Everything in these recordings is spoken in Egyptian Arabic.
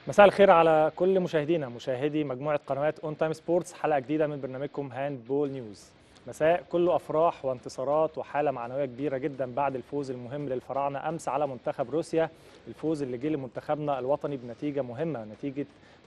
مساء الخير على كل مشاهدينا مشاهدي مجموعة قنوات اون تايم سبورتس حلقة جديدة من برنامجكم هاند بول نيوز مساء كله أفراح وانتصارات وحالة معنوية كبيرة جدا بعد الفوز المهم للفراعنة أمس على منتخب روسيا الفوز اللي جه لمنتخبنا الوطني بنتيجة مهمة نتيجة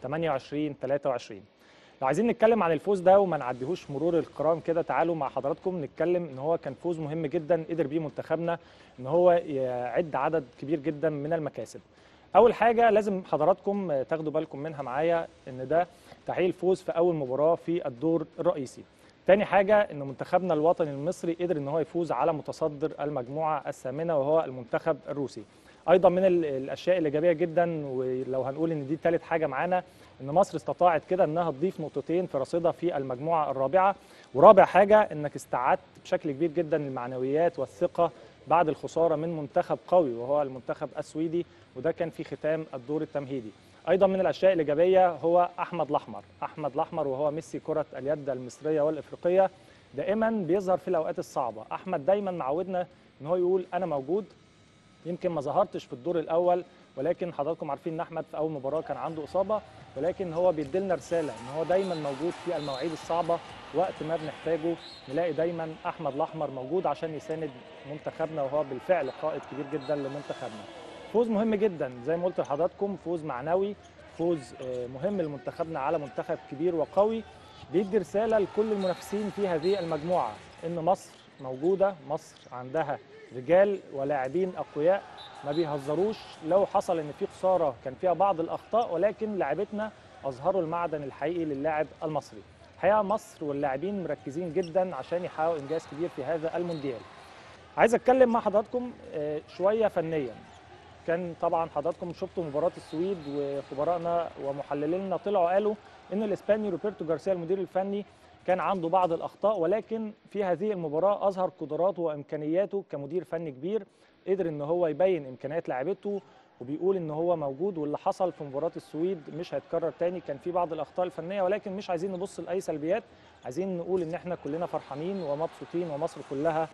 28 23 لو عايزين نتكلم عن الفوز ده وما نعديهوش مرور الكرام كده تعالوا مع حضراتكم نتكلم ان هو كان فوز مهم جدا قدر بيه منتخبنا ان هو يعد عدد كبير جدا من المكاسب اول حاجه لازم حضراتكم تاخدوا بالكم منها معايا ان ده تحقيق فوز في اول مباراه في الدور الرئيسي تاني حاجة ان منتخبنا الوطني المصري قدر ان هو يفوز على متصدر المجموعة الثامنة وهو المنتخب الروسي ايضا من الاشياء الايجابيه جدا ولو هنقول ان دي ثالث حاجه معانا ان مصر استطاعت كده انها تضيف نقطتين في رصيدها في المجموعه الرابعه ورابع حاجه انك استعدت بشكل كبير جدا المعنويات والثقه بعد الخساره من منتخب قوي وهو المنتخب السويدي وده كان في ختام الدور التمهيدي ايضا من الاشياء الايجابيه هو احمد الاحمر احمد الاحمر وهو ميسي كره اليد المصريه والافريقيه دائما بيظهر في الاوقات الصعبه احمد دايما معودنا ان هو يقول انا موجود يمكن ما ظهرتش في الدور الاول ولكن حضراتكم عارفين ان احمد في اول مباراه كان عنده اصابه ولكن هو بيدي لنا رساله ان هو دايما موجود في المواعيد الصعبه وقت ما بنحتاجه نلاقي دايما احمد الاحمر موجود عشان يساند منتخبنا وهو بالفعل قائد كبير جدا لمنتخبنا. فوز مهم جدا زي ما قلت لحضراتكم فوز معنوي فوز مهم لمنتخبنا على منتخب كبير وقوي بيدي رساله لكل المنافسين في هذه المجموعه ان مصر موجوده مصر عندها رجال ولاعبين اقوياء ما بيهزروش لو حصل ان في خساره كان فيها بعض الاخطاء ولكن لاعبتنا اظهروا المعدن الحقيقي للاعب المصري الحقيقه مصر واللاعبين مركزين جدا عشان يحققوا انجاز كبير في هذا المونديال عايز اتكلم مع حضراتكم شويه فنيا كان طبعا حضراتكم شفتوا مباراه السويد وخبرائنا ومحللينا طلعوا قالوا ان الاسباني روبرتو جارسيا المدير الفني كان عنده بعض الاخطاء ولكن في هذه المباراه اظهر قدراته وامكانياته كمدير فني كبير قدر ان هو يبين امكانيات لاعبته وبيقول ان هو موجود واللي حصل في مباراه السويد مش هيتكرر تاني كان في بعض الاخطاء الفنيه ولكن مش عايزين نبص لاي سلبيات عايزين نقول ان احنا كلنا فرحانين ومبسوطين ومصر كلها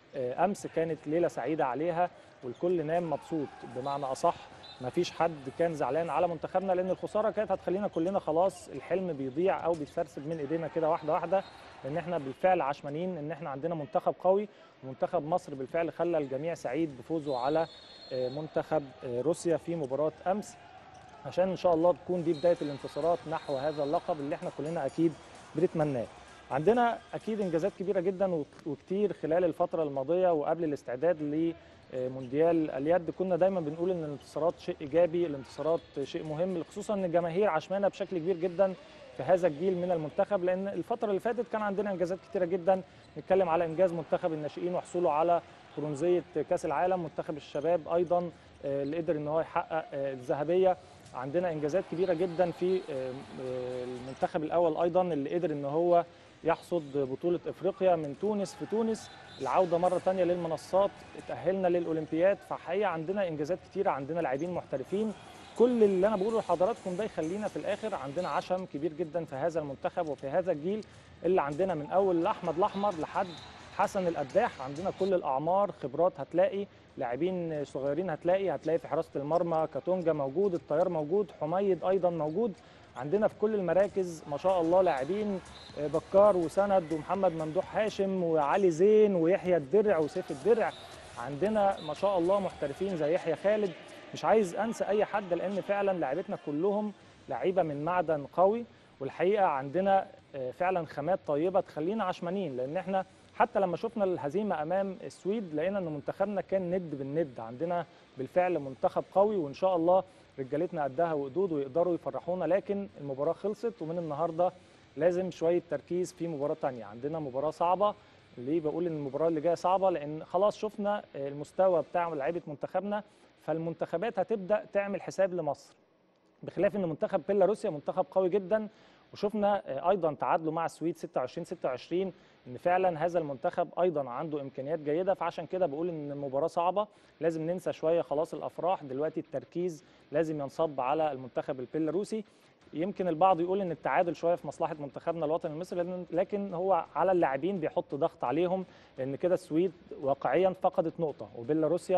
امس كانت ليله سعيده عليها والكل نام مبسوط بمعنى اصح ما فيش حد كان زعلان على منتخبنا لان الخساره كانت هتخلينا كلنا خلاص الحلم بيضيع او بيتسرسب من ايدينا كده واحده واحده لان احنا بالفعل عشمانين ان احنا عندنا منتخب قوي ومنتخب مصر بالفعل خلى الجميع سعيد بفوزه على منتخب روسيا في مباراه امس عشان ان شاء الله تكون دي بدايه الانتصارات نحو هذا اللقب اللي احنا كلنا اكيد بنتمناه عندنا اكيد انجازات كبيره جدا وكتير خلال الفتره الماضيه وقبل الاستعداد لمونديال اليد كنا دايما بنقول ان الانتصارات شيء ايجابي الانتصارات شيء مهم خصوصا ان الجماهير عشمانه بشكل كبير جدا في هذا الجيل من المنتخب لان الفتره اللي فاتت كان عندنا انجازات كتيره جدا نتكلم على انجاز منتخب الناشئين وحصوله على برونزيه كاس العالم منتخب الشباب ايضا اللي قدر ان هو يحقق الذهبيه عندنا انجازات كبيره جدا في المنتخب الاول ايضا اللي قدر ان هو يحصد بطولة افريقيا من تونس في تونس العودة مرة تانية للمنصات اتأهلنا للأولمبياد فحقيقة عندنا إنجازات كتيرة عندنا لاعبين محترفين كل اللي أنا بقوله لحضراتكم ده يخلينا في الآخر عندنا عشم كبير جدا في هذا المنتخب وفي هذا الجيل اللي عندنا من أول أحمد الأحمر لحد حسن القداح عندنا كل الأعمار خبرات هتلاقي لاعبين صغيرين هتلاقي هتلاقي في حراسة المرمى كاتونجا موجود الطيار موجود حميد أيضا موجود عندنا في كل المراكز ما شاء الله لاعبين بكار وسند ومحمد ممدوح هاشم وعلي زين ويحيى الدرع وسيف الدرع عندنا ما شاء الله محترفين زي يحيى خالد مش عايز انسى اي حد لان فعلا لاعبتنا كلهم لعيبه من معدن قوي والحقيقه عندنا فعلا خامات طيبه تخلينا عشمانين لان احنا حتى لما شفنا الهزيمه امام السويد لقينا ان منتخبنا كان ند بالند عندنا بالفعل منتخب قوي وان شاء الله رجالتنا قدها وقدود ويقدروا يفرحونا لكن المباراه خلصت ومن النهارده لازم شويه تركيز في مباراه ثانيه عندنا مباراه صعبه ليه بقول ان المباراه اللي جايه صعبه لان خلاص شفنا المستوى بتاع لعيبه منتخبنا فالمنتخبات هتبدا تعمل حساب لمصر بخلاف ان منتخب بيلاروسيا منتخب قوي جدا وشفنا ايضا تعادلوا مع السويد 26 26 ان فعلا هذا المنتخب ايضا عنده امكانيات جيده فعشان كده بقول ان المباراه صعبه لازم ننسى شويه خلاص الافراح دلوقتي التركيز لازم ينصب على المنتخب البيلاروسي يمكن البعض يقول ان التعادل شويه في مصلحه منتخبنا الوطني المصري لكن هو على اللاعبين بيحط ضغط عليهم لان كده السويد واقعيا فقدت نقطه وبيلاروسيا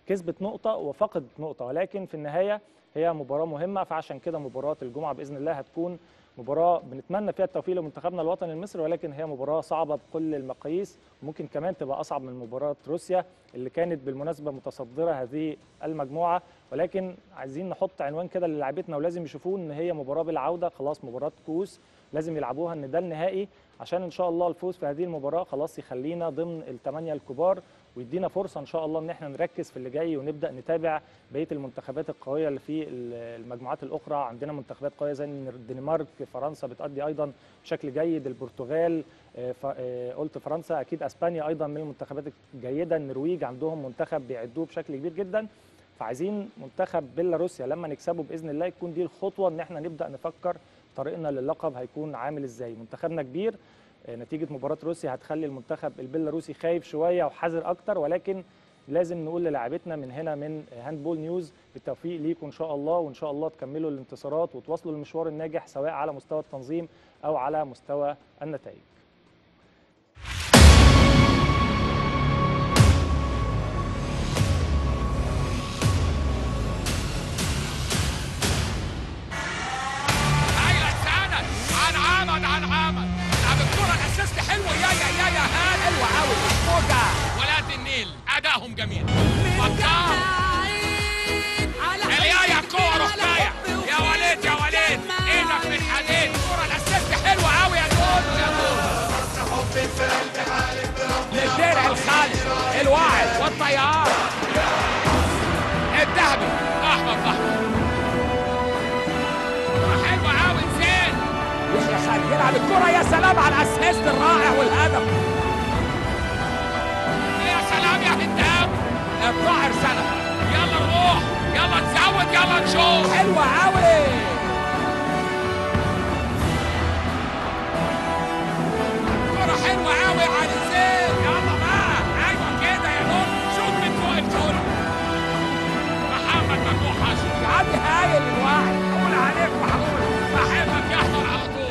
كسبت نقطه وفقدت نقطه ولكن في النهايه هي مباراه مهمه فعشان كده مباراه الجمعه باذن الله هتكون مباراه بنتمنى فيها التوفيق لمنتخبنا الوطني المصري ولكن هي مباراه صعبه بكل المقاييس ممكن كمان تبقى اصعب من مباراه روسيا اللي كانت بالمناسبه متصدره هذه المجموعه ولكن عايزين نحط عنوان كده للاعبتنا ولازم يشوفوه ان هي مباراه بالعوده خلاص مباراه كؤوس لازم يلعبوها ان ده النهائي عشان ان شاء الله الفوز في هذه المباراه خلاص يخلينا ضمن الثمانيه الكبار ويدينا فرصه ان شاء الله ان احنا نركز في اللي جاي ونبدا نتابع بقيه المنتخبات القويه اللي في المجموعات الاخرى عندنا منتخبات قويه زي الدنمارك فرنسا بتأدي ايضا بشكل جيد البرتغال قلت فرنسا اكيد اسبانيا ايضا من المنتخبات الجيده النرويج عندهم منتخب بيعدوه بشكل كبير جدا فعايزين منتخب بيلاروسيا لما نكسبه باذن الله يكون دي الخطوه ان احنا نبدا نفكر طريقنا للقب هيكون عامل ازاي منتخبنا كبير نتيجه مباراه روسيا هتخلي المنتخب البيلاروسي خايف شويه وحذر اكتر ولكن لازم نقول للاعبتنا من هنا من هاندبول نيوز بالتوفيق ليكم ان شاء الله وان شاء الله تكملوا الانتصارات وتواصلوا المشوار الناجح سواء على مستوى التنظيم او على مستوى النتائج حلوه يا يا يا يا هان حلوه قوي فوقع ولاد النيل ادائهم جميل بطال اليايا كوره حكايه يا وليد يا وليد ايدك من حديد كوره الاسيست حلوه قوي يا جول يا جول للدرع الخالد الواعد والطيار الذهبي احمد ضحى حلوه قوي زين يا خالد يلعب الكرة يا سلام على الاسيست الرائع والهدف يا سلام يا هندام الطاهر سلام يلا نروح يلا نزود يلا نشوف حلوة قوي كرة حلوة قوي على زين يلا بقى ايوه كده يا نور شوط من فوق الكرة محمد ممدوح هاشم يعدي هايل الواحد قول عليك محمود بحبك يحضر على طول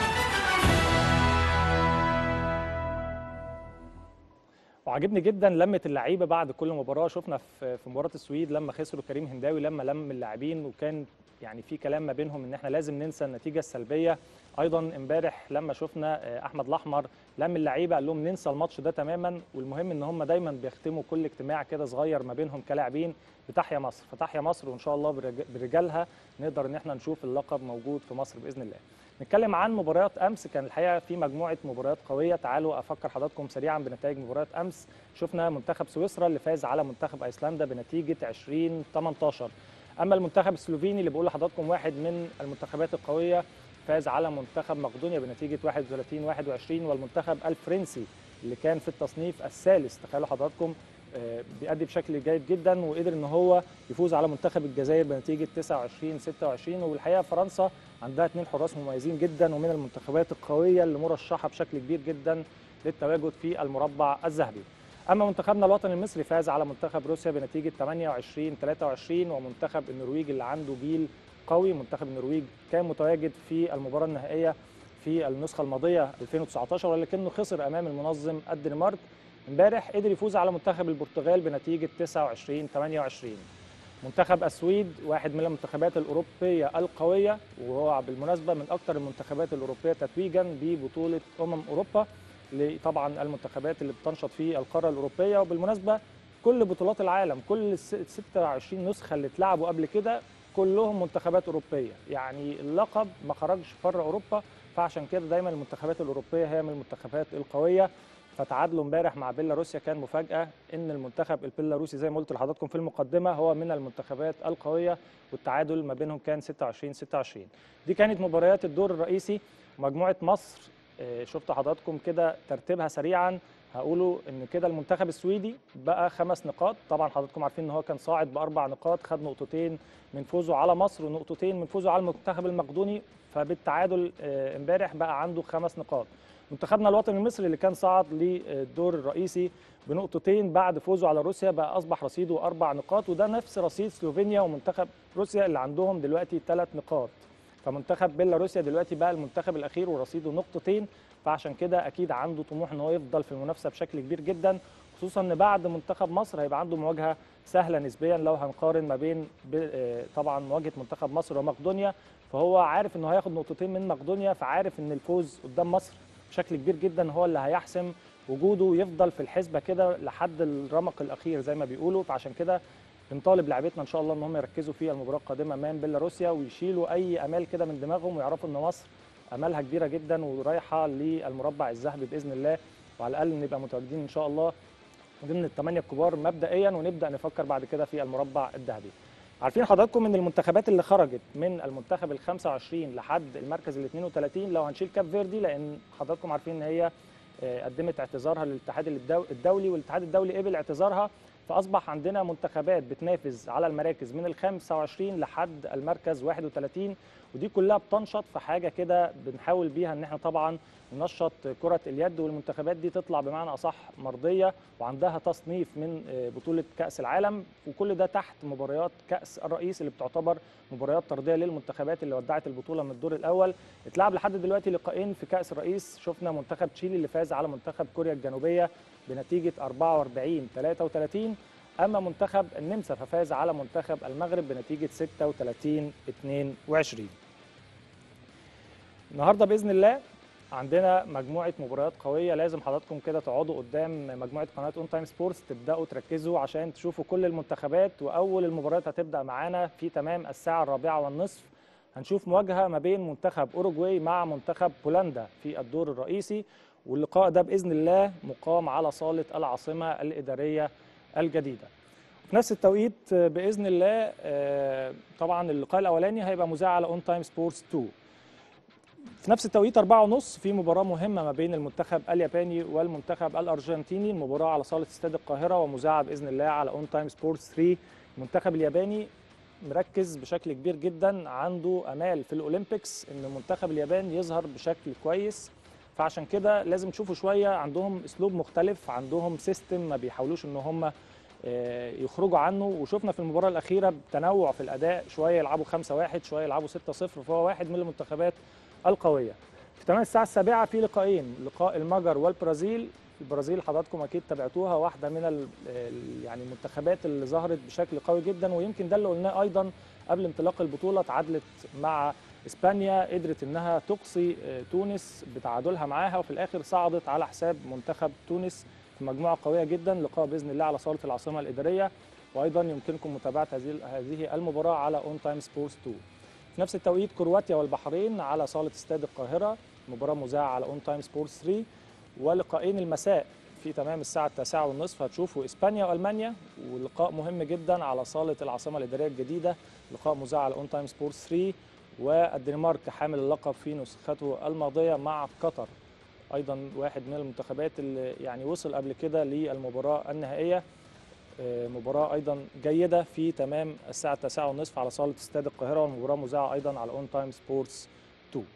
وعجبني جدا لمه اللعيبه بعد كل مباراه شفنا في في مباراه السويد لما خسروا كريم هنداوي لما لم اللاعبين وكان يعني في كلام ما بينهم ان احنا لازم ننسى النتيجه السلبيه ايضا امبارح لما شفنا احمد الاحمر لم اللعيبه قال لهم ننسى الماتش ده تماما والمهم ان هم دايما بيختموا كل اجتماع كده صغير ما بينهم كلاعبين بتحيا مصر فتحيا مصر وان شاء الله برجالها نقدر ان احنا نشوف اللقب موجود في مصر باذن الله نتكلم عن مباريات امس كان الحقيقه في مجموعه مباريات قويه تعالوا افكر حضراتكم سريعا بنتائج مباريات امس شفنا منتخب سويسرا اللي فاز على منتخب ايسلندا بنتيجه 20 18 اما المنتخب السلوفيني اللي بقول لحضراتكم واحد من المنتخبات القويه فاز على منتخب مقدونيا بنتيجه 31 21 والمنتخب الفرنسي اللي كان في التصنيف الثالث تخيلوا حضراتكم بيأدي بشكل جيد جدا وقدر ان هو يفوز على منتخب الجزائر بنتيجه 29 26 والحقيقه فرنسا عندها اثنين حراس مميزين جدا ومن المنتخبات القويه اللي مرشحه بشكل كبير جدا للتواجد في المربع الذهبي. اما منتخبنا الوطني المصري فاز على منتخب روسيا بنتيجه 28 23 ومنتخب النرويج اللي عنده جيل قوي منتخب النرويج كان متواجد في المباراه النهائيه في النسخه الماضيه 2019 ولكنه خسر امام المنظم الدنمارك امبارح قدر يفوز على منتخب البرتغال بنتيجه 29 28 منتخب السويد واحد من المنتخبات الاوروبيه القويه وهو بالمناسبه من اكثر المنتخبات الاوروبيه تتويجا ببطوله امم اوروبا طبعا المنتخبات اللي بتنشط في القاره الاوروبيه وبالمناسبه كل بطولات العالم كل 26 نسخه اللي اتلعبوا قبل كده كلهم منتخبات اوروبيه يعني اللقب ما خرجش بره اوروبا فعشان كده دايما المنتخبات الاوروبيه هي من المنتخبات القويه فتعادلوا امبارح مع بيلاروسيا كان مفاجاه ان المنتخب البيلاروسي زي ما قلت لحضراتكم في المقدمه هو من المنتخبات القويه والتعادل ما بينهم كان 26 26 دي كانت مباريات الدور الرئيسي مجموعه مصر شفت حضراتكم كده ترتيبها سريعا هقولوا ان كده المنتخب السويدي بقى خمس نقاط طبعا حضراتكم عارفين ان هو كان صاعد باربع نقاط خد نقطتين من فوزه على مصر ونقطتين من فوزه على المنتخب المقدوني فبالتعادل امبارح بقى عنده خمس نقاط منتخبنا الوطني المصري اللي كان صعد للدور الرئيسي بنقطتين بعد فوزه على روسيا بقى اصبح رصيده اربع نقاط وده نفس رصيد سلوفينيا ومنتخب روسيا اللي عندهم دلوقتي ثلاث نقاط فمنتخب بيلاروسيا دلوقتي بقى المنتخب الاخير ورصيده نقطتين فعشان كده اكيد عنده طموح ان هو يفضل في المنافسه بشكل كبير جدا خصوصا ان بعد منتخب مصر هيبقى عنده مواجهه سهله نسبيا لو هنقارن ما بين ب- آه، طبعا مواجهه منتخب مصر ومقدونيا فهو عارف انه هياخد نقطتين من مقدونيا فعارف ان الفوز قدام مصر بشكل كبير جدا هو اللي هيحسم وجوده يفضل في الحسبه كده لحد الرمق الاخير زي ما بيقولوا فعشان كده بنطالب لاعبتنا ان شاء الله ان هم يركزوا في المباراه القادمه امام بيلاروسيا ويشيلوا اي امال كده من دماغهم ويعرفوا ان مصر امالها كبيره جدا ورايحه للمربع الذهبي باذن الله وعلى الاقل نبقى متواجدين ان شاء الله ضمن الثمانيه الكبار مبدئيا ونبدا نفكر بعد كده في المربع الذهبي. عارفين حضراتكم ان المنتخبات اللي خرجت من المنتخب ال 25 لحد المركز ال 32 لو هنشيل كاب فيردي لان حضراتكم عارفين ان هي آه، قدمت اعتذارها للاتحاد الدو- الدولي والاتحاد الدولي قبل اعتذارها فاصبح عندنا منتخبات بتنافس على المراكز من ال 25 لحد المركز 31 ودي كلها بتنشط في حاجه كده بنحاول بيها ان احنا طبعا ننشط كره اليد والمنتخبات دي تطلع بمعنى اصح مرضيه وعندها تصنيف من آه، بطوله كاس العالم وكل ده تحت مباريات كاس الرئيس اللي بتعتبر مباريات طرديه للمنتخبات اللي ودعت البطوله من الدور الاول اتلعب لحد دلوقتي لقاءين في كاس الرئيس شفنا منتخب تشيلي اللي فاز على منتخب كوريا الجنوبيه بنتيجه 44 33 اما منتخب النمسا ففاز على منتخب المغرب بنتيجه 36 22 النهارده باذن الله عندنا مجموعه مباريات قويه لازم حضراتكم كده تقعدوا قدام مجموعه قناه اون تايم سبورتس تبداوا تركزوا عشان تشوفوا كل المنتخبات واول المباريات هتبدا معانا في تمام الساعه الرابعه والنصف هنشوف مواجهه ما بين منتخب اوروجواي مع منتخب بولندا في الدور الرئيسي واللقاء ده باذن الله مقام على صاله العاصمه الاداريه الجديده في نفس التوقيت آه، باذن الله آه، طبعا اللقاء الاولاني هيبقى مذاع على اون تايم سبورتس 2 في نفس التوقيت أربعة ونص في مباراة مهمة ما بين المنتخب الياباني والمنتخب الأرجنتيني المباراة على صالة استاد القاهرة ومذاعة بإذن الله على اون تايم سبورتس 3 المنتخب الياباني مركز بشكل كبير جدا عنده امال في الاولمبيكس ان المنتخب اليابان يظهر بشكل كويس فعشان كده لازم تشوفوا شويه عندهم اسلوب مختلف عندهم سيستم ما بيحاولوش ان هم آه، يخرجوا عنه وشفنا في المباراه الاخيره تنوع في الاداء شويه يلعبوا 5 1 شويه يلعبوا 6 0 فهو واحد من المنتخبات القويه في تمام الساعه السابعه في لقاءين لقاء المجر والبرازيل البرازيل حضراتكم اكيد تابعتوها واحده من ال- ال- يعني المنتخبات اللي ظهرت بشكل قوي جدا ويمكن ده اللي قلناه ايضا قبل انطلاق البطوله تعادلت مع اسبانيا قدرت انها تقصي آه، تونس بتعادلها معاها وفي الاخر صعدت على حساب منتخب تونس في مجموعه قويه جدا لقاء باذن الله على صاله العاصمه الاداريه وايضا يمكنكم متابعه هذه هذه المباراه على اون تايم سبورتس 2 في نفس التوقيت كرواتيا والبحرين على صاله استاد القاهره مباراه مذاعه على اون تايم سبورتس 3 ولقاءين المساء في تمام الساعة التاسعة والنصف هتشوفوا إسبانيا وألمانيا ولقاء مهم جدا على صالة العاصمة الإدارية الجديدة لقاء مذاع على أون تايم سبورتس 3 والدنمارك حامل اللقب في نسخته الماضية مع قطر أيضا واحد من المنتخبات اللي يعني وصل قبل كده للمباراة النهائية آه، مباراة أيضا جيدة في تمام الساعة التاسعة والنصف على صالة استاد القاهرة والمباراة مذاعة أيضا على أون تايم سبورتس 2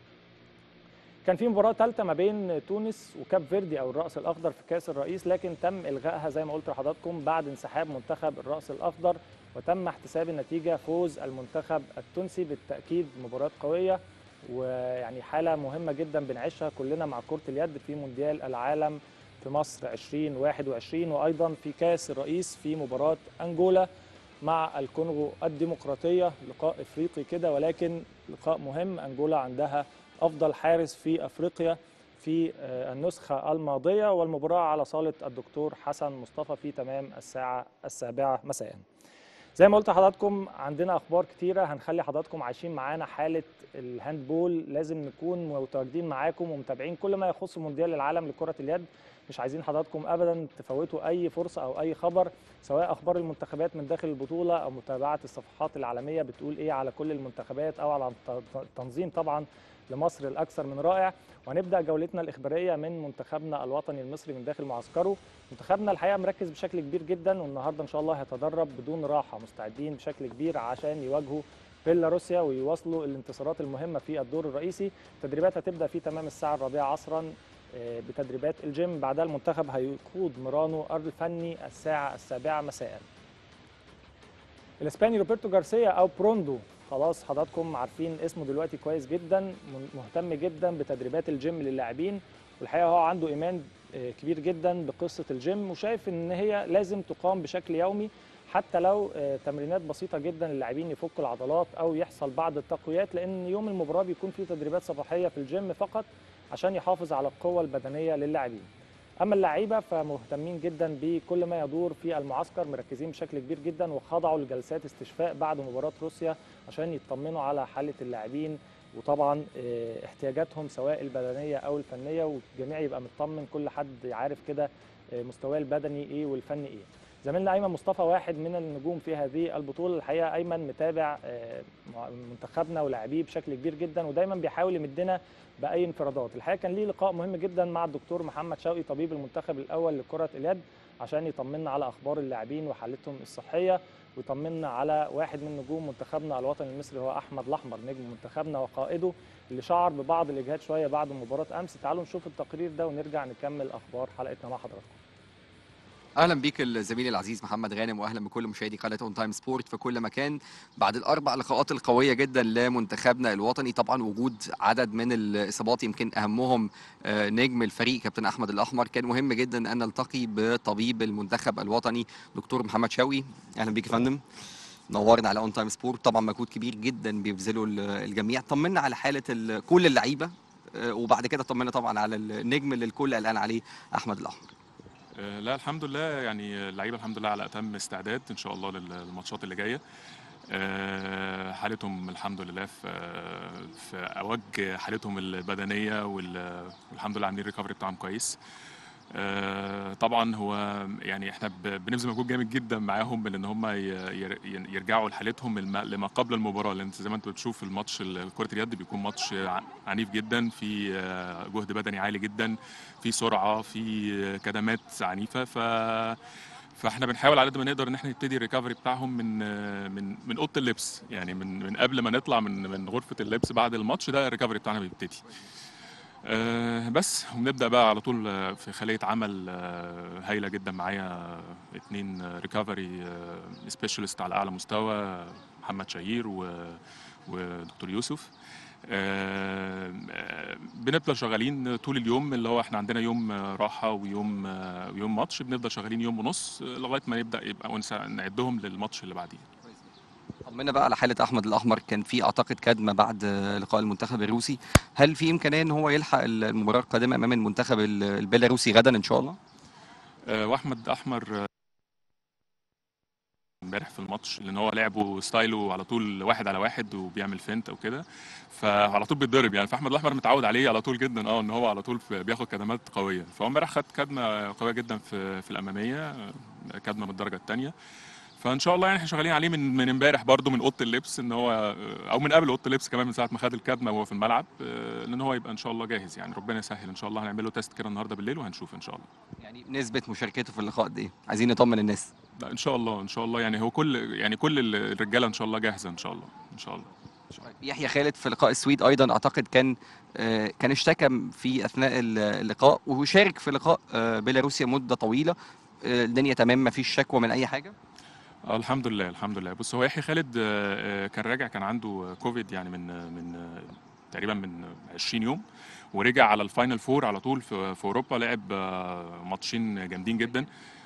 كان في مباراة ثالثة ما بين تونس وكاب فيردي أو الرأس الأخضر في كأس الرئيس لكن تم إلغائها زي ما قلت لحضراتكم بعد انسحاب منتخب الرأس الأخضر وتم احتساب النتيجة فوز المنتخب التونسي بالتأكيد مباراة قوية ويعني حالة مهمة جدا بنعيشها كلنا مع كرة اليد في مونديال العالم في مصر 2021 وأيضا في كأس الرئيس في مباراة أنجولا مع الكونغو الديمقراطية لقاء إفريقي كده ولكن لقاء مهم أنجولا عندها افضل حارس في افريقيا في آه، النسخه الماضيه والمباراه على صاله الدكتور حسن مصطفى في تمام الساعه السابعه مساء. زي ما قلت لحضراتكم عندنا اخبار كتيره هنخلي حضراتكم عايشين معانا حاله الهاندبول لازم نكون متواجدين معاكم ومتابعين كل ما يخص مونديال العالم لكره اليد مش عايزين حضراتكم ابدا تفوتوا اي فرصه او اي خبر سواء اخبار المنتخبات من داخل البطوله او متابعه الصفحات العالميه بتقول ايه على كل المنتخبات او على التنظيم طبعا لمصر الاكثر من رائع وهنبدا جولتنا الاخباريه من منتخبنا الوطني المصري من داخل معسكره منتخبنا الحقيقه مركز بشكل كبير جدا والنهارده ان شاء الله هيتدرب بدون راحه مستعدين بشكل كبير عشان يواجهوا بيلاروسيا ويواصلوا الانتصارات المهمه في الدور الرئيسي التدريبات هتبدا في تمام الساعه الرابعه عصرا آه، بتدريبات الجيم بعدها المنتخب هيخوض مرانو الفني الساعه السابعه مساء الاسباني روبرتو جارسيا او بروندو خلاص حضراتكم عارفين اسمه دلوقتي كويس جدا من- مهتم جدا بتدريبات الجيم للاعبين والحقيقه هو عنده ايمان آه، كبير جدا بقصه الجيم وشايف ان هي لازم تقام بشكل يومي حتى لو آه، تمرينات بسيطه جدا للاعبين يفكوا العضلات او يحصل بعض التقويات لان يوم المباراه بيكون فيه تدريبات صباحيه في الجيم فقط عشان يحافظ على القوه البدنيه للاعبين اما اللعيبه فمهتمين جدا بكل ما يدور في المعسكر مركزين بشكل كبير جدا وخضعوا لجلسات استشفاء بعد مباراه روسيا عشان يطمنوا على حاله اللاعبين وطبعا آه، احتياجاتهم سواء البدنيه او الفنيه والجميع يبقى مطمن كل حد عارف كده آه، مستواه البدني ايه والفني ايه زميلنا ايمن مصطفى واحد من النجوم في هذه البطوله الحقيقه ايمن متابع آه، مع- منتخبنا ولاعبيه بشكل كبير جدا ودايما بيحاول يمدنا باي انفرادات الحقيقه كان ليه لقاء مهم جدا مع الدكتور محمد شوقي طبيب المنتخب الاول لكره اليد عشان يطمنا على اخبار اللاعبين وحالتهم الصحيه ويطمنا على واحد من نجوم منتخبنا الوطني المصري هو احمد الاحمر نجم منتخبنا وقائده اللي شعر ببعض الاجهاد شويه بعد مباراه امس تعالوا نشوف التقرير ده ونرجع نكمل اخبار حلقتنا مع حضراتكم اهلا بيك الزميل العزيز محمد غانم واهلا بكل مشاهدي قناه اون تايم سبورت في كل مكان بعد الاربع لقاءات القويه جدا لمنتخبنا الوطني طبعا وجود عدد من الاصابات يمكن اهمهم آه، نجم الفريق كابتن احمد الاحمر كان مهم جدا ان نلتقي بطبيب المنتخب الوطني دكتور محمد شوقي اهلا بيك يا فندم نورنا على اون تايم سبورت طبعا مجهود كبير جدا بيبذله ال- الجميع طمنا على حاله ال- كل اللعيبه آه، وبعد كده طمنا طبعا على النجم اللي الكل قلقان عليه احمد الاحمر آه، لا الحمد لله يعني اللعيبه الحمد لله على اتم استعداد ان شاء الله لل- للماتشات اللي جايه آه، حالتهم الحمد لله في في اوج حالتهم البدنيه وال- والحمد لله عاملين ريكفري بتاعهم كويس آه، طبعا هو يعني احنا ب- بنبذل مجهود جامد جدا معاهم من ان هم ي- ير- يرجعوا لحالتهم الم- لما قبل المباراه لان انت زي ما انت بتشوف الماتش ال- كره اليد بيكون ماتش ع- عنيف جدا في آه، جهد بدني عالي جدا في سرعه في كدمات عنيفه ف فاحنا بنحاول على قد ما نقدر ان احنا نبتدي الريكفري بتاعهم من من من اوضه اللبس يعني من من قبل ما نطلع من من غرفه اللبس بعد الماتش ده الريكفري بتاعنا بيبتدي آه، بس وبنبدا بقى على طول آه، في خليه عمل آه، هايله جدا معايا آه، اتنين ريكفري سبيشالست على اعلى مستوى محمد شهير و- ودكتور يوسف آه، آه، بنفضل شغالين طول اليوم اللي هو احنا عندنا يوم آه، راحه ويوم آه، ويوم ماتش بنفضل شغالين يوم ونص آه، لغايه ما نبدا يبقى ونس- نعدهم للماتش اللي بعديه طمنا بقى على حالة أحمد الأحمر كان في أعتقد كدمة بعد لقاء المنتخب الروسي هل في إمكانية إن هو يلحق المباراة القادمة أمام المنتخب ال- البيلاروسي غدا إن شاء الله؟ آه، واحمد احمر آه، امبارح في الماتش لان هو لعبه ستايله على طول واحد على واحد وبيعمل فينت او كده فعلى طول بيتضرب يعني فاحمد الاحمر متعود عليه على طول جدا اه ان هو على طول في- بياخد كدمات قويه فهو امبارح خد كدمه قويه جدا في في الاماميه آه، كدمه من الدرجه الثانيه فان شاء الله يعني احنا شغالين عليه من من امبارح برده من اوضه اللبس ان هو آه، او من قبل اوضه اللبس كمان من ساعه ما خد الكدمه وهو في الملعب آه، لان هو يبقى ان شاء الله جاهز يعني ربنا يسهل ان شاء الله هنعمل له تيست كده النهارده بالليل وهنشوف ان شاء الله يعني نسبة مشاركته في اللقاء قد إيه؟ عايزين نطمن الناس لا ان شاء الله ان شاء الله يعني هو كل يعني كل الرجاله ان شاء الله جاهزه ان شاء الله ان شاء الله يحيى خالد في لقاء السويد أيضا أعتقد كان آه، كان اشتكى في أثناء ال- اللقاء وشارك في لقاء آه، بيلاروسيا مدة طويلة آه، الدنيا تمام مفيش شكوى من أي حاجة؟ آه الحمد لله الحمد لله بص هو يحيى خالد آه، آه، كان راجع كان عنده كوفيد يعني من من آه، تقريبا من 20 يوم ورجع على الفاينل فور على طول في, في اوروبا لعب آه، ماتشين جامدين جدا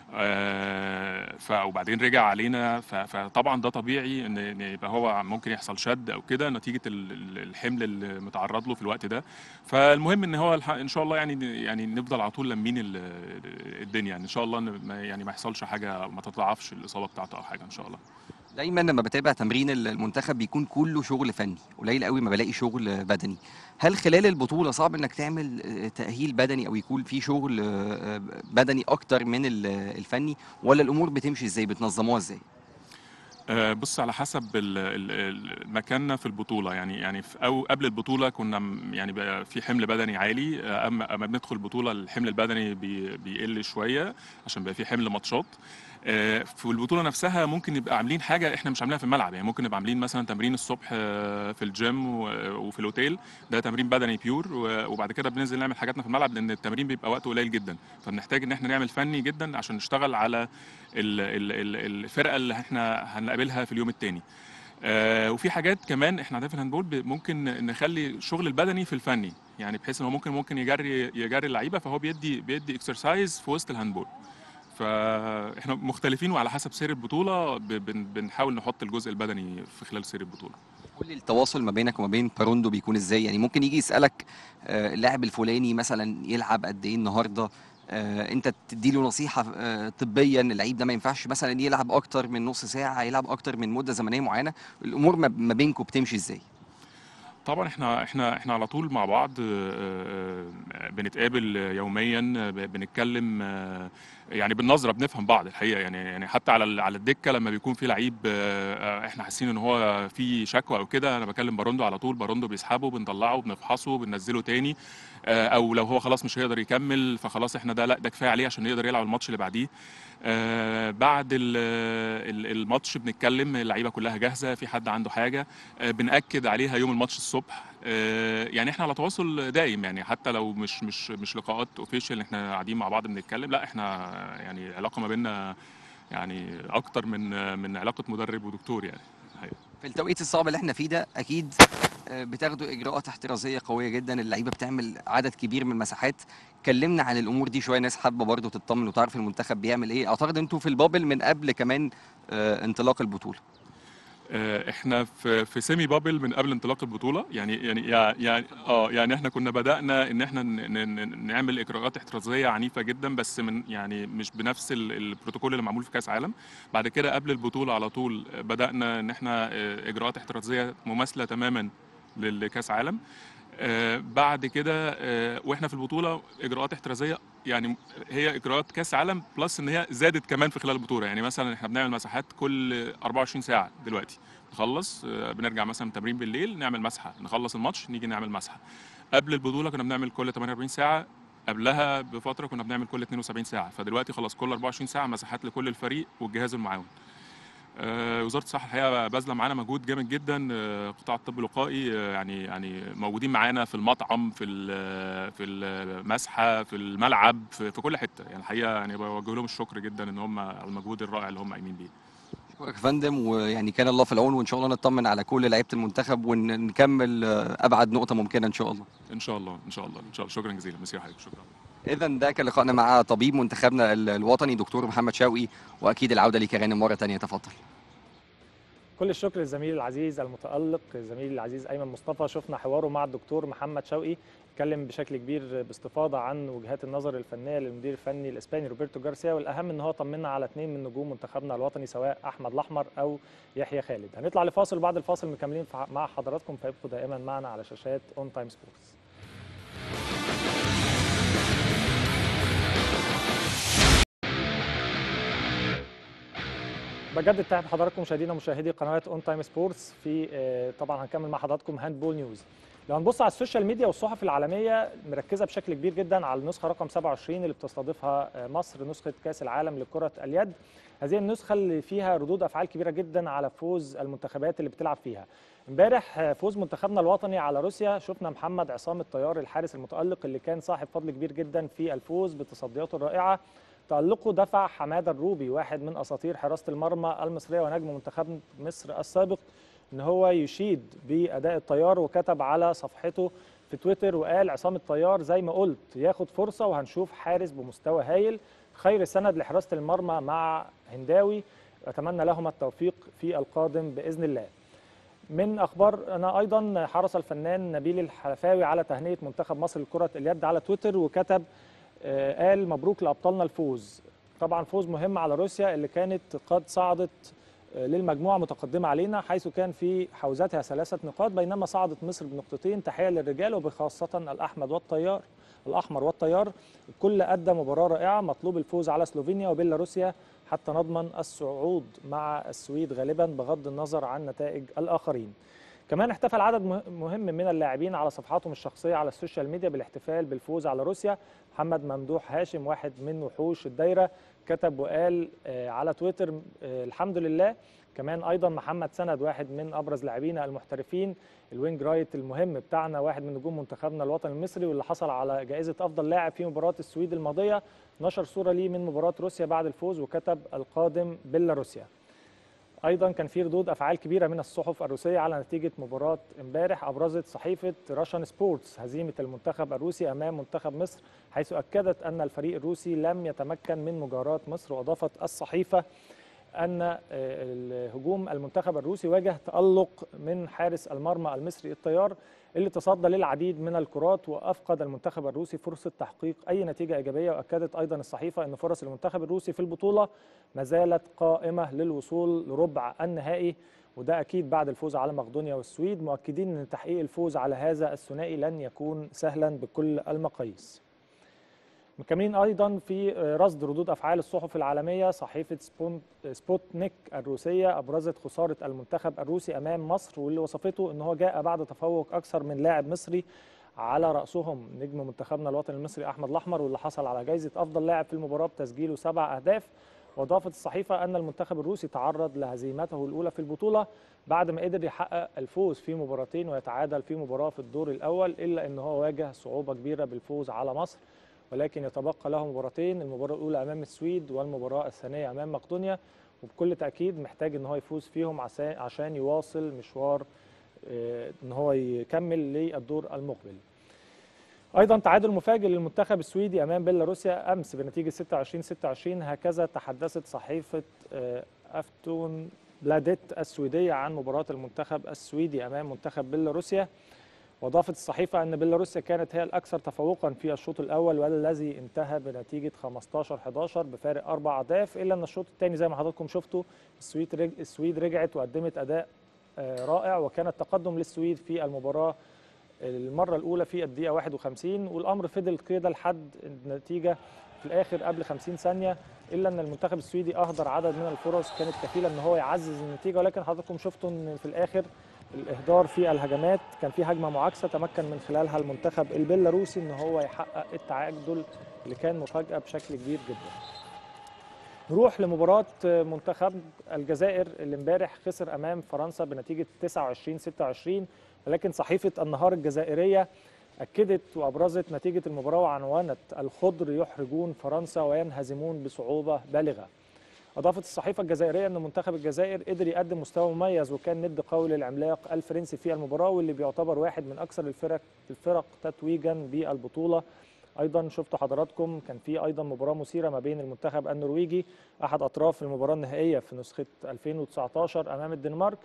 آه، ف وبعدين رجع علينا ف- فطبعا ده طبيعي ان إن يبقى هو ممكن يحصل شد او كده نتيجه ال- ال- الحمل اللي متعرض له في الوقت ده فالمهم ان هو الح- ان شاء الله يعني يعني نفضل على طول لمين ال- الدنيا يعني ان شاء الله إن ما- يعني ما يحصلش حاجه ما تضاعفش الاصابه بتاعته او حاجه ان شاء الله دايما لما بتابع تمرين المنتخب بيكون كله شغل فني قليل قوي ما بلاقي شغل بدني هل خلال البطولة صعب انك تعمل آه، تأهيل بدني او يكون في شغل آه، بدني اكتر من ال- الفني ولا الامور بتمشي ازاي بتنظموها ازاي آه، بص على حسب ال- ال- ال- مكاننا في البطوله يعني يعني في او قبل البطوله كنا م- يعني بقى في حمل بدني عالي آه، اما اما بندخل البطوله الحمل البدني بي- بيقل شويه عشان بقى في حمل ماتشات آه، في البطوله نفسها ممكن نبقى عاملين حاجه احنا مش عاملينها في الملعب يعني ممكن نبقى عاملين مثلا تمرين الصبح آه، في الجيم و- وفي الاوتيل ده تمرين بدني بيور و- وبعد كده بننزل نعمل حاجاتنا في الملعب لان التمرين بيبقى وقته قليل جدا فبنحتاج ان احنا نعمل فني جدا عشان نشتغل على ال- ال- ال- الفرقه اللي احنا هنقابلها في اليوم الثاني آه وفي حاجات كمان احنا عندنا في الهاندبول ب- ممكن نخلي الشغل البدني في الفني يعني بحيث ان هو ممكن ممكن يجري يجري اللعيبه فهو بيدي بيدي اكسرسايز في وسط الهاندبول فاحنا مختلفين وعلى حسب سير البطوله ب- بن- بنحاول نحط الجزء البدني في خلال سير البطوله قول لي التواصل ما بينك وما بين باروندو بيكون ازاي يعني ممكن يجي يسالك آه، اللاعب الفلاني مثلا يلعب قد ايه النهارده آه، انت تدي له نصيحه آه، طبيا اللعيب ده ما ينفعش مثلا يلعب اكتر من نص ساعه يلعب اكتر من مده زمنيه معينه الامور ما ما بينكم بتمشي ازاي طبعا احنا احنا احنا على طول مع بعض آه، آه، بنتقابل يوميا آه، بنتكلم آه، يعني بالنظره بنفهم بعض الحقيقه يعني يعني حتى على ال- على الدكه لما بيكون في لعيب آه، آه، احنا حاسين ان هو في شكوى او كده انا بكلم باروندو على طول باروندو بيسحبه بنطلعه بنفحصه بننزله تاني آه، او لو هو خلاص مش هيقدر يكمل فخلاص احنا ده لا ده كفايه عليه عشان يقدر يلعب الماتش اللي بعديه آه، بعد ال- ال- الماتش بنتكلم اللعيبه كلها جاهزه في حد عنده حاجه آه، بنأكد عليها يوم الماتش الصبح آه، يعني احنا على تواصل دايم يعني حتى لو مش مش مش لقاءات اوفيشال احنا قاعدين مع بعض بنتكلم لا احنا يعني علاقه ما بيننا يعني اكتر من من علاقه مدرب ودكتور يعني الحقيقة. في التوقيت الصعب اللي احنا فيه ده اكيد آه، بتاخدوا اجراءات احترازيه قويه جدا اللعيبه بتعمل عدد كبير من المساحات كلمنا عن الامور دي شويه ناس حابه برضه تطمن وتعرف المنتخب بيعمل ايه اعتقد انتوا في البابل من قبل كمان آه، انطلاق البطوله آه، احنا في في سيمي بابل من قبل انطلاق البطوله يعني يعني يعني اه يعني احنا كنا بدانا ان احنا ن- ن- ن- نعمل اجراءات احترازيه عنيفه جدا بس من يعني مش بنفس ال- البروتوكول اللي معمول في كاس عالم بعد كده قبل البطوله على طول بدانا ان احنا آه، اجراءات احترازيه مماثله تماما لكاس عالم آه، بعد كده آه، واحنا في البطوله اجراءات احترازيه يعني هي اجراءات كاس عالم بلس ان هي زادت كمان في خلال البطوله يعني مثلا احنا بنعمل مساحات كل 24 ساعه دلوقتي نخلص آه، بنرجع مثلا من تمرين بالليل نعمل مسحه نخلص الماتش نيجي نعمل مسحه قبل البطوله كنا بنعمل كل 48 ساعه قبلها بفتره كنا بنعمل كل 72 ساعه فدلوقتي خلاص كل 24 ساعه مساحات لكل الفريق والجهاز المعاون آه، وزاره الصحه الحقيقه باذله معانا مجهود جامد جدا آه، قطاع الطب الوقائي آه، يعني يعني موجودين معانا في المطعم في ال- في المسحه في الملعب في, في كل حته يعني الحقيقه يعني بوجه لهم الشكر جدا ان هم على المجهود الرائع اللي هم قايمين بيه شكرا يا فندم ويعني كان الله في العون وان شاء الله نطمن على كل لعيبه المنتخب ونكمل آه، ابعد نقطه ممكنه ان شاء الله ان شاء الله ان شاء الله ان شاء الله شكرا جزيلا مسيح حضرتك شكرا اذا ده كان لقائنا مع طبيب منتخبنا ال- الوطني دكتور محمد شوقي واكيد العوده ليك يا غانم مره ثانيه تفضل كل الشكر للزميل العزيز المتألق زميلي العزيز أيمن مصطفى شفنا حواره مع الدكتور محمد شوقي اتكلم بشكل كبير باستفاضة عن وجهات النظر الفنية للمدير الفني الإسباني روبرتو جارسيا والأهم إن هو طمنا على اثنين من نجوم منتخبنا الوطني سواء أحمد الأحمر أو يحيى خالد هنطلع لفاصل بعد الفاصل مكملين فع- مع حضراتكم فيبقوا دائما معنا على شاشات اون تايم سبورتس بجدد تحب حضراتكم مشاهدينا مشاهدي قنوات اون تايم سبورتس في آه، طبعا هنكمل مع حضراتكم هاند بول نيوز لو هنبص على السوشيال ميديا والصحف العالميه مركزه بشكل كبير جدا على النسخه رقم 27 اللي بتستضيفها آه، مصر نسخه كاس العالم لكره اليد هذه النسخه اللي فيها ردود افعال كبيره جدا على فوز المنتخبات اللي بتلعب فيها امبارح آه، فوز منتخبنا الوطني على روسيا شفنا محمد عصام الطيار الحارس المتالق اللي كان صاحب فضل كبير جدا في الفوز بتصدياته الرائعه تألقه دفع حمادة الروبي واحد من أساطير حراسة المرمى المصرية ونجم منتخب مصر السابق إن هو يشيد بأداء الطيار وكتب على صفحته في تويتر وقال عصام الطيار زي ما قلت ياخد فرصة وهنشوف حارس بمستوى هايل خير سند لحراسة المرمى مع هنداوي أتمنى لهما التوفيق في القادم بإذن الله من اخبار انا ايضا حرص الفنان نبيل الحلفاوي على تهنئه منتخب مصر لكره اليد على تويتر وكتب آه، قال مبروك لابطالنا الفوز طبعا فوز مهم على روسيا اللي كانت قد صعدت آه، للمجموعه متقدمه علينا حيث كان في حوزتها ثلاثه نقاط بينما صعدت مصر بنقطتين تحيه للرجال وبخاصه الاحمد والطيار الاحمر والطيار الكل ادى مباراه رائعه مطلوب الفوز على سلوفينيا وبيلاروسيا حتى نضمن الصعود مع السويد غالبا بغض النظر عن نتائج الاخرين كمان احتفل عدد مه- مهم من اللاعبين على صفحاتهم الشخصيه على السوشيال ميديا بالاحتفال بالفوز على روسيا محمد ممدوح هاشم واحد من وحوش الدايره كتب وقال آه، على تويتر آه، الحمد لله كمان ايضا محمد سند واحد من ابرز لاعبينا المحترفين الوينج رايت المهم بتاعنا واحد من نجوم منتخبنا الوطني المصري واللي حصل على جائزه افضل لاعب في مباراه السويد الماضيه نشر صوره ليه من مباراه روسيا بعد الفوز وكتب القادم بيلاروسيا ايضا كان في ردود افعال كبيره من الصحف الروسيه على نتيجه مباراه امبارح ابرزت صحيفه راشن سبورتس هزيمه المنتخب الروسي امام منتخب مصر حيث اكدت ان الفريق الروسي لم يتمكن من مجاراه مصر واضافت الصحيفه ان آه، الهجوم المنتخب الروسي واجه تالق من حارس المرمى المصري الطيار اللي تصدى للعديد من الكرات وافقد المنتخب الروسي فرصه تحقيق اي نتيجه ايجابيه واكدت ايضا الصحيفه ان فرص المنتخب الروسي في البطوله ما زالت قائمه للوصول لربع النهائي وده اكيد بعد الفوز على مقدونيا والسويد مؤكدين ان تحقيق الفوز على هذا الثنائي لن يكون سهلا بكل المقاييس مكملين ايضا في رصد ردود افعال الصحف العالميه صحيفه سبون- سبوتنيك الروسيه ابرزت خساره المنتخب الروسي امام مصر واللي وصفته ان هو جاء بعد تفوق اكثر من لاعب مصري على راسهم نجم منتخبنا الوطني المصري احمد الاحمر واللي حصل على جائزه افضل لاعب في المباراه بتسجيله سبع اهداف واضافت الصحيفه ان المنتخب الروسي تعرض لهزيمته الاولى في البطوله بعد ما قدر يحقق الفوز في مباراتين ويتعادل في مباراه في الدور الاول الا ان هو واجه صعوبه كبيره بالفوز على مصر ولكن يتبقى له مباراتين المباراه الاولى امام السويد والمباراه الثانيه امام مقدونيا وبكل تاكيد محتاج ان هو يفوز فيهم عسا- عشان يواصل مشوار آه، ان هو يكمل للدور المقبل ايضا تعادل مفاجئ للمنتخب السويدي امام بيلاروسيا امس بنتيجه 26 26 هكذا تحدثت صحيفه آه، افتون بلاديت السويديه عن مباراه المنتخب السويدي امام منتخب بيلاروسيا واضافت الصحيفه ان بيلاروسيا كانت هي الاكثر تفوقا في الشوط الاول والذي انتهى بنتيجه 15 11 بفارق اربع اهداف الا ان الشوط الثاني زي ما حضراتكم شفتوا السويد رج... السويد رجعت وقدمت اداء آه، رائع وكان التقدم للسويد في المباراه المره الاولى في الدقيقه 51 والامر فضل كده لحد النتيجه في الاخر قبل 50 ثانيه الا ان المنتخب السويدي اهدر عدد من الفرص كانت كفيله ان هو يعزز النتيجه ولكن حضراتكم شفتوا ان في الاخر الاهدار في الهجمات كان في هجمه معاكسه تمكن من خلالها المنتخب البيلاروسي ان هو يحقق التعادل اللي كان مفاجاه بشكل كبير جدا نروح لمباراة منتخب الجزائر اللي امبارح خسر أمام فرنسا بنتيجة 29 26 ولكن صحيفة النهار الجزائرية أكدت وأبرزت نتيجة المباراة وعنوانت الخضر يحرجون فرنسا وينهزمون بصعوبة بالغة أضافت الصحيفة الجزائرية أن منتخب الجزائر قدر يقدم مستوى مميز وكان ند قوي للعملاق الفرنسي في المباراة واللي بيعتبر واحد من أكثر الفرق الفرق تتويجا بالبطولة ايضا شفتوا حضراتكم كان في ايضا مباراه مثيره ما بين المنتخب النرويجي احد اطراف المباراه النهائيه في نسخه 2019 امام الدنمارك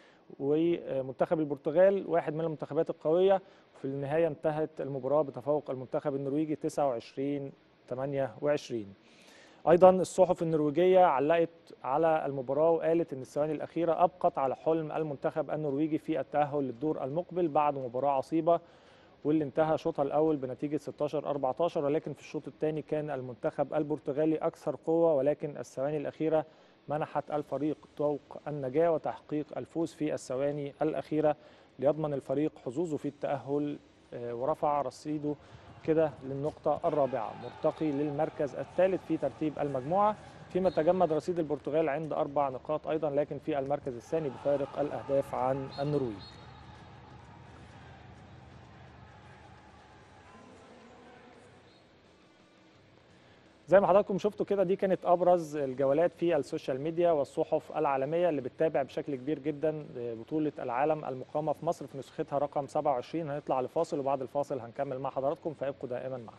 ومنتخب البرتغال واحد من المنتخبات القويه في النهايه انتهت المباراه بتفوق المنتخب النرويجي 29 28 ايضا الصحف النرويجيه علقت على المباراه وقالت ان الثواني الاخيره ابقت على حلم المنتخب النرويجي في التاهل للدور المقبل بعد مباراه عصيبه واللي انتهى شوطها الاول بنتيجه 16 14 ولكن في الشوط الثاني كان المنتخب البرتغالي اكثر قوه ولكن الثواني الاخيره منحت الفريق طوق النجاه وتحقيق الفوز في الثواني الاخيره ليضمن الفريق حظوظه في التاهل آه، ورفع رصيده كده للنقطه الرابعه مرتقي للمركز الثالث في ترتيب المجموعه فيما تجمد رصيد البرتغال عند اربع نقاط ايضا لكن في المركز الثاني بفارق الاهداف عن النرويج زي ما حضراتكم شفتوا كده دي كانت ابرز الجولات في السوشيال ميديا والصحف العالميه اللي بتتابع بشكل كبير جدا بطوله العالم المقامه في مصر في نسختها رقم 27 هنطلع لفاصل وبعد الفاصل هنكمل مع حضراتكم فابقوا دائما معنا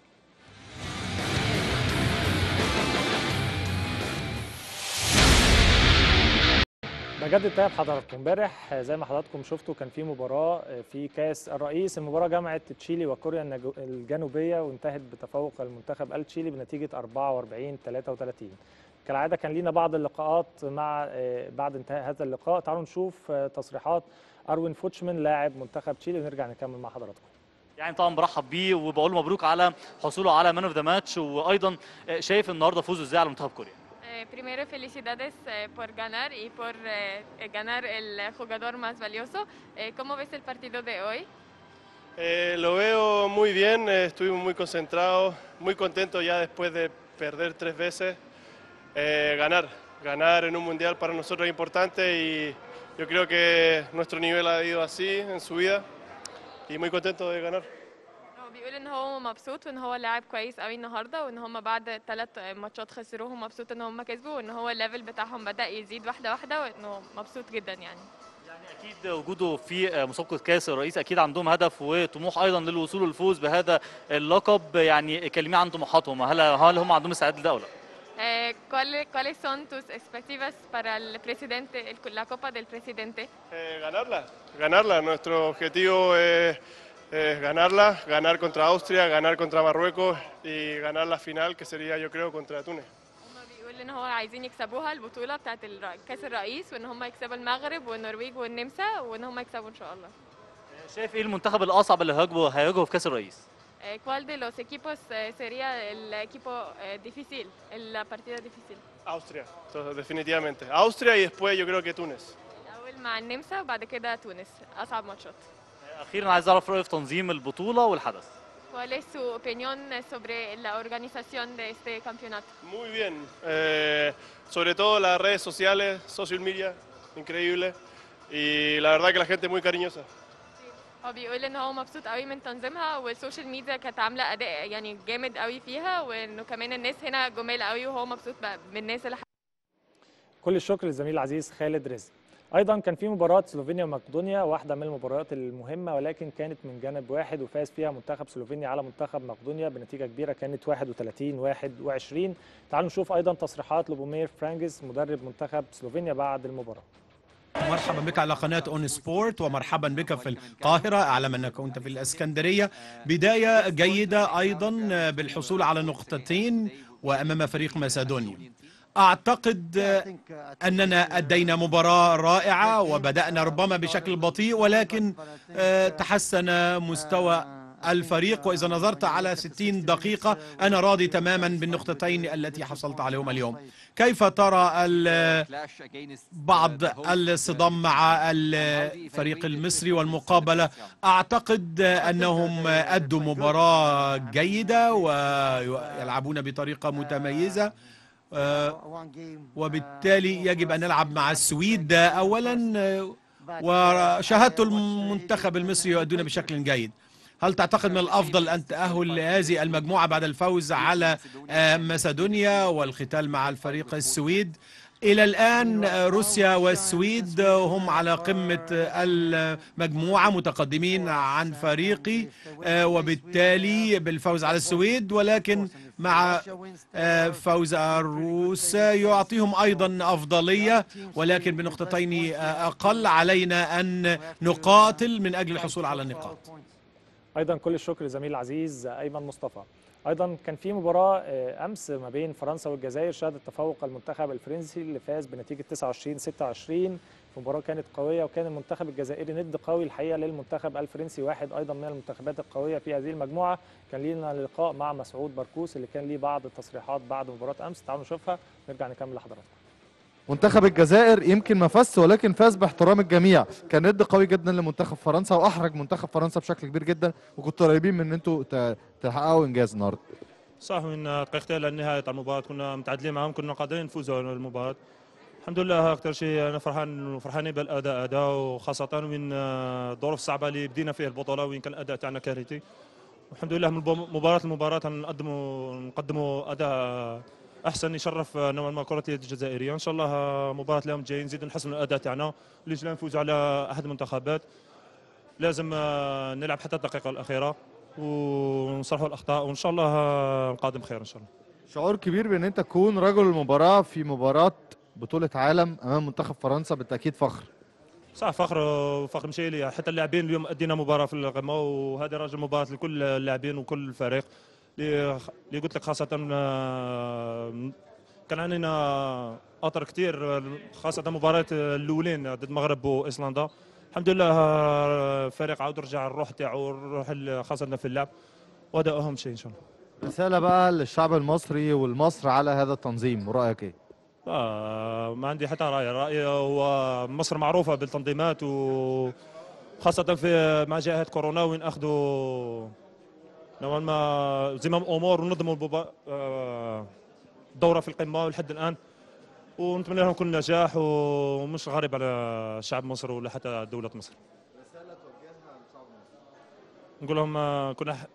بجد تاب حضراتكم امبارح زي ما حضراتكم شفتوا كان في مباراه في كاس الرئيس المباراه جمعت تشيلي وكوريا النجو- الجنوبيه وانتهت بتفوق المنتخب التشيلي بنتيجه 44 33 كالعاده كان لينا بعض اللقاءات مع آه، بعد انتهاء هذا اللقاء تعالوا نشوف آه، تصريحات اروين فوتشمان لاعب منتخب تشيلي ونرجع نكمل مع حضراتكم يعني طبعا برحب بيه وبقول له مبروك على حصوله على مان اوف ذا ماتش وايضا شايف النهارده فوزه ازاي على منتخب كوريا Eh, primero, felicidades eh, por ganar y por eh, ganar el jugador más valioso. Eh, ¿Cómo ves el partido de hoy? Eh, lo veo muy bien, eh, estuvimos muy concentrados, muy contentos ya después de perder tres veces. Eh, ganar, ganar en un mundial para nosotros es importante y yo creo que nuestro nivel ha ido así en su vida y muy contento de ganar. Oh, بيقول ان هو مبسوط وان هو لاعب كويس قوي النهارده وان هم بعد ثلاث ماتشات خسروهم مبسوط ان هم كسبوا وان هو الليفل بتاعهم بدا يزيد واحده واحده وانه مبسوط جدا يعني يعني اكيد وجوده في مسابقه كاس الرئيس اكيد عندهم هدف وطموح ايضا للوصول للفوز بهذا اللقب يعني كلميه عن طموحاتهم هل هل هم عندهم استعداد لده ولا لا؟ Eh, ¿cuál- ¿Cuáles son tus expectativas para el presidente, el- la Copa del Presidente? Eh, ganarla, ganarla. Nuestro objetivo es, es ganarla, ganar contra Austria, ganar contra Marruecos y ganar la final, que sería yo creo contra Túnez. هم بيقول ان هو عايزين يكسبوها البطوله بتاعت الر- كاس الرئيس وان هم يكسبوا المغرب والنرويج والنمسا وان هم يكسبوا ان شاء الله. شايف ايه المنتخب الاصعب اللي هيواجهه هيواجهه في كاس الرئيس؟ Eh, ¿Cuál de los equipos eh, sería el equipo eh, difícil, la partida difícil? Austria, entonces, definitivamente. Austria y después yo creo que Túnez. الاول مع النمسا وبعد كده تونس اصعب ماتشات. اخيرا عايز اعرف رايه في تنظيم البطوله والحدث ¿Cuál es su opinión sobre la organización de este campeonato? Muy bien. Eh, sobre todo las redes sociales, social media, increíble. Y la verdad que la gente es muy cariñosa. هو بيقول ان هو مبسوط قوي من تنظيمها والسوشيال ميديا كانت عامله اداء يعني جامد قوي فيها وانه كمان الناس هنا جمال قوي وهو مبسوط بقى من الناس اللي كل الشكر للزميل العزيز خالد رزق ايضا كان في مباراه سلوفينيا ومقدونيا واحده من المباريات المهمه ولكن كانت من جانب واحد وفاز فيها منتخب سلوفينيا على منتخب مقدونيا بنتيجه كبيره كانت 31 21 تعالوا نشوف ايضا تصريحات لوبومير فرانجز مدرب منتخب سلوفينيا بعد المباراه مرحبا بك على قناة اون سبورت ومرحبا بك في القاهرة أعلم أنك كنت في الإسكندرية بداية جيدة أيضا بالحصول على نقطتين وأمام فريق مسادونيا أعتقد أننا أدينا مباراة رائعة وبدأنا ربما بشكل بطيء ولكن آه، تحسن مستوى الفريق وإذا نظرت على 60 دقيقة أنا راضي تماما بالنقطتين التي حصلت عليهما اليوم كيف ترى ال- بعض الصدام مع الفريق المصري والمقابلة أعتقد أنهم أدوا مباراة جيدة ويلعبون بطريقة متميزة آه، وبالتالي يجب أن نلعب مع السويد أولا آه، وشاهدت المنتخب المصري يؤدون بشكل جيد هل تعتقد من الأفضل أن تأهل لهذه المجموعة بعد الفوز على آه، مسادونيا والختال مع الفريق السويد إلى الآن آه، روسيا والسويد آه، هم على قمة آه، المجموعة متقدمين عن فريقي آه، وبالتالي بالفوز على السويد ولكن مع آه، فوز الروس يعطيهم أيضا أفضلية ولكن بنقطتين آه، أقل علينا أن نقاتل من أجل الحصول على النقاط ايضا كل الشكر لزميل العزيز ايمن مصطفى ايضا كان في مباراه آه، امس ما بين فرنسا والجزائر شهدت تفوق المنتخب الفرنسي اللي فاز بنتيجه 29 26 مباراه كانت قويه وكان المنتخب الجزائري ند قوي الحقيقه للمنتخب الفرنسي واحد ايضا من المنتخبات القويه في هذه المجموعه كان لينا لقاء مع مسعود بركوس اللي كان ليه بعض التصريحات بعد مباراه امس تعالوا نشوفها نرجع نكمل لحضراتكم منتخب الجزائر يمكن ما فازش ولكن فاز باحترام الجميع كان ند قوي جدا لمنتخب فرنسا واحرج منتخب فرنسا بشكل كبير جدا وكنتوا قريبين من ان انتوا ت- تحققوا انجاز النهارده صح من دقيقتين للنهاية تاع المباراة كنا متعادلين معهم كنا قادرين نفوزوا على المباراة الحمد لله أكثر شيء أنا فرحان فرحانين بالأداء هذا وخاصة من الظروف الصعبة اللي بدينا فيها البطولة وين كان الأداء تاعنا كارثي والحمد لله من الب- مباراة لمباراة نقدموا نقدموا أداء أحسن يشرف نوعا ما كرة اليد الجزائرية إن شاء الله مباراة اليوم الجاي نزيد نحسن الأداء تاعنا ليش لا نفوز على أحد المنتخبات لازم آه، نلعب حتى الدقيقة الأخيرة ونصلحوا الأخطاء وإن شاء الله آه، نقادم خير إن شاء الله شعور كبير بان انت تكون رجل المباراه في مباراه بطوله عالم امام منتخب فرنسا بالتاكيد فخر صح فخر وفخر مشي لي حتى اللاعبين اليوم ادينا مباراه في القمه وهذه راجل مباراه لكل اللاعبين وكل الفريق اللي اللي قلت لك خاصه آه، كان عندنا اطر كثير خاصه مباراه الاولين ضد المغرب وايسلندا الحمد لله آه، الفريق عاود رجع الروح تاعو الروح ال- خاصه في اللعب وهذا اهم شيء ان شاء الله رساله بقى للشعب المصري والمصر على هذا التنظيم ورايك ايه آه ما عندي حتى رأي رأيي هو مصر معروفة بالتنظيمات وخاصة في مع جائحة كورونا وين أخذوا نوعا ما زمام أمور ونظموا الببا- آه، الدورة في القمة ولحد الآن ونتمنى لهم كل نجاح ومش غريب على شعب مصر ولا حتى دولة مصر نقول لهم آه، كنا ح-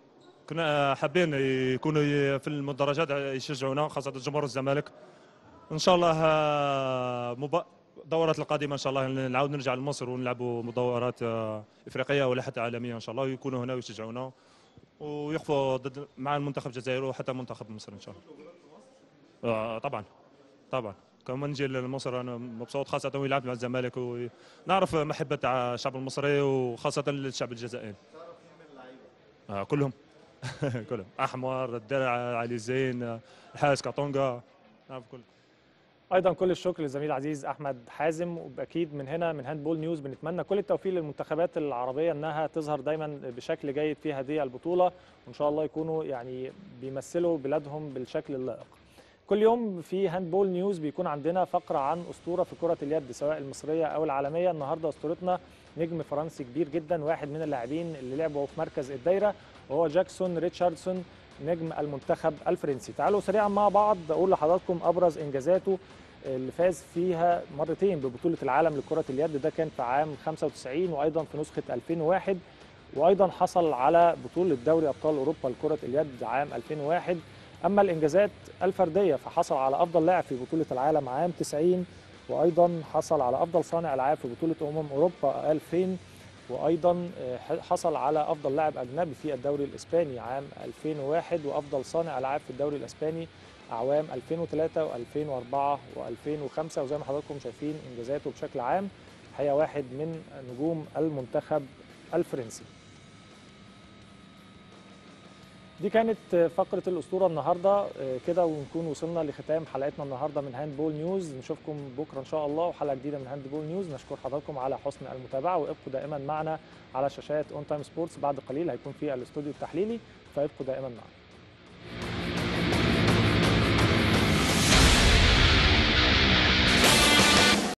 كنا حابين يكونوا ي- في المدرجات يشجعونا خاصه جمهور الزمالك ان شاء الله آه، مب... الدورات القادمه ان شاء الله نعاود نرجع لمصر ونلعبوا مدورات آه، افريقيه ولا حتى عالميه ان شاء الله ويكونوا هنا ويشجعونا ويقفوا ضد مع المنتخب الجزائري وحتى منتخب مصر ان شاء الله آه، طبعا طبعا كمان نجي لمصر انا مبسوط خاصه ويلعب مع الزمالك ونعرف محبه تاع الشعب المصري وخاصه الشعب الجزائري آه كلهم كلهم احمر الدرع علي زين آه، الحارس كاتونجا نعرف كل ايضا كل الشكر للزميل العزيز احمد حازم واكيد من هنا من هاند بول نيوز بنتمنى كل التوفيق للمنتخبات العربيه انها تظهر دايما بشكل جيد في هذه البطوله وان شاء الله يكونوا يعني بيمثلوا بلادهم بالشكل اللائق كل يوم في هاند بول نيوز بيكون عندنا فقره عن اسطوره في كره اليد سواء المصريه او العالميه النهارده اسطورتنا نجم فرنسي كبير جدا واحد من اللاعبين اللي لعبوا في مركز الدايره وهو جاكسون ريتشاردسون نجم المنتخب الفرنسي تعالوا سريعا مع بعض اقول لحضراتكم ابرز انجازاته اللي فاز فيها مرتين ببطوله العالم لكره اليد ده كان في عام 95 وايضا في نسخه 2001 وايضا حصل على بطوله دوري ابطال اوروبا لكره اليد عام 2001 اما الانجازات الفرديه فحصل على افضل لاعب في بطوله العالم عام 90 وايضا حصل على افضل صانع العاب في بطوله امم اوروبا 2000 وايضا آه، حصل على افضل لاعب اجنبي في الدوري الاسباني عام 2001 وافضل صانع العاب في الدوري الاسباني اعوام 2003 و2004 و2005 وزي ما حضراتكم شايفين انجازاته بشكل عام هي واحد من نجوم المنتخب الفرنسي دي كانت فقرة الأسطورة النهاردة آه، كده ونكون وصلنا لختام حلقتنا النهاردة من هاند بول نيوز نشوفكم بكرة إن شاء الله وحلقة جديدة من هاند بول نيوز نشكر حضراتكم على حسن المتابعة وابقوا دائما معنا على شاشات اون تايم سبورتس بعد قليل هيكون في الاستوديو التحليلي فابقوا دائما معنا